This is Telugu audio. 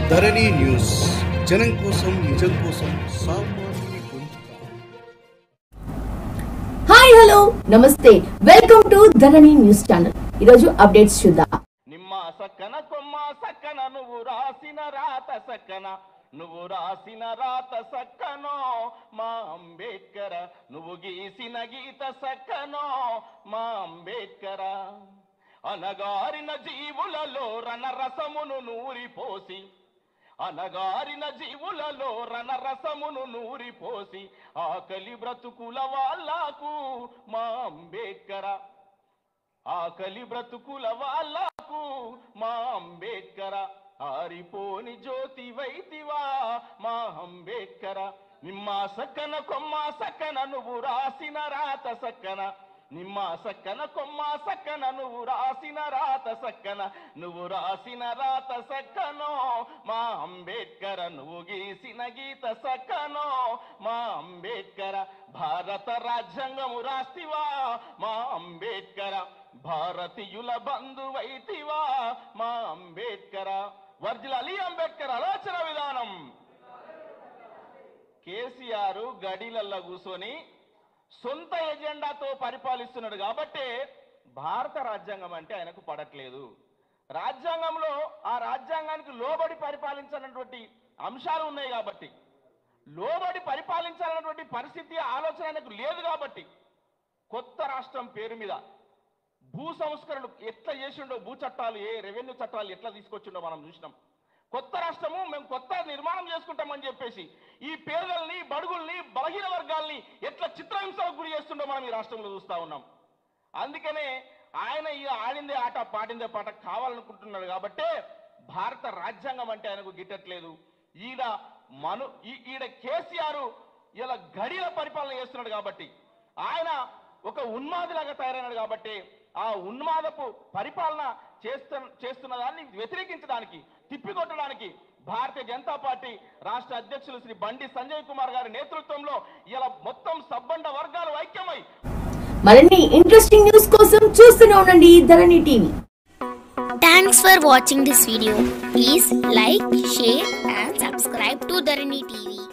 ధరణి న్యూస్ జనం కోసం నిజం కోసం సామాన్యుని గొంతుక హాయ్ హలో నమస్తే welcome to Dharani news channel ఈరోజు అప్డేట్స్ చూద్దాం నిమ్మ సక్కన కొమ్మ సక్కన నువ్వు రాసిన రాత సక్కన నువ్వు రాసిన రాత సక్కనో మా అంబేద్కర నువ్వు గీసిన గీత సక్కనో మా అంబేద్కర అనగారిన జీవులలో రణరసమును నూరిపోసి అనగారిన జీవులలో రణరసమును నూరిపోసి ఆకలి బ్రతుకుల వాళ్ళకు మా అంబేద్కర ఆకలి బ్రతుకుల వాళ్ళకు మా అంబేద్కర ఆరిపోని జ్యోతి వైతివా మా అంబేద్కర నిమ్మ సక్కన కొమ్మ సక్కన నువ్వు రాసిన రాత సక్కన నిమ్మ సక్కన కొమ్మ సక్కన నువ్వు రాసిన రాత సక్కన నువ్వు రాసిన రాత సక్కనో మా అంబేద్కర నువ్వు గీసిన గీత సక్కనో మా అంబేద్కర భారత రాజ్యాంగము రాస్తివా మా అంబేద్కర భారతీయుల బంధువైతివా మా అంబేద్కర వర్జిల్ అలీ అంబేద్కర్ ఆలోచన విధానం కేసీఆర్ గడిలల్లో కూర్చొని సొంత ఎజెండాతో పరిపాలిస్తున్నాడు కాబట్టి భారత రాజ్యాంగం అంటే ఆయనకు పడట్లేదు రాజ్యాంగంలో ఆ రాజ్యాంగానికి లోబడి పరిపాలించాలన్నటువంటి అంశాలు ఉన్నాయి కాబట్టి లోబడి పరిపాలించాలన్నటువంటి పరిస్థితి ఆలోచన ఆయనకు లేదు కాబట్టి కొత్త రాష్ట్రం పేరు మీద భూ సంస్కరణలు ఎట్లా చేసిండో భూ చట్టాలు ఏ రెవెన్యూ చట్టాలు ఎట్లా తీసుకొచ్చిండో మనం చూసినాం కొత్త రాష్ట్రము మేము కొత్త నిర్మాణం చేసుకుంటామని చెప్పేసి ఈ పేదల్ని బడుగుల్ని బలహీన వర్గాల్ని ఎట్లా చిత్రహింసలకు గురి చేస్తుండో మనం ఈ రాష్ట్రంలో చూస్తా ఉన్నాం అందుకనే ఆయన ఈ ఆడిందే ఆట పాడిందే పాట కావాలనుకుంటున్నాడు కాబట్టే భారత రాజ్యాంగం అంటే ఆయనకు గిట్టట్లేదు ఈడ మను ఈ- ఈడ కేసీఆర్ ఇలా గడిల పరిపాలన చేస్తున్నాడు కాబట్టి ఆయన ఒక ఉన్మాదిలాగా తయారైనాడు కాబట్టి ఆ ఉన్మాదపు పరిపాలన చేస్తు చేస్తున్న దాన్ని వ్యతిరేకించడానికి తిప్పికొట్టడానికి భారతీయ జనతా పార్టీ రాష్ట్ర అధ్యక్షులు శ్రీ బండి సంజయ్ కుమార్ గారి నేతృత్వంలో ఇలా మొత్తం సబ్బండ వర్గాలు ఐక్యమై మరిన్ని ఇంట్రెస్టింగ్ న్యూస్ కోసం చూస్తూనే ఉండండి Dharani TV Thanks for watching this video. Please like, share and subscribe to Dharani TV.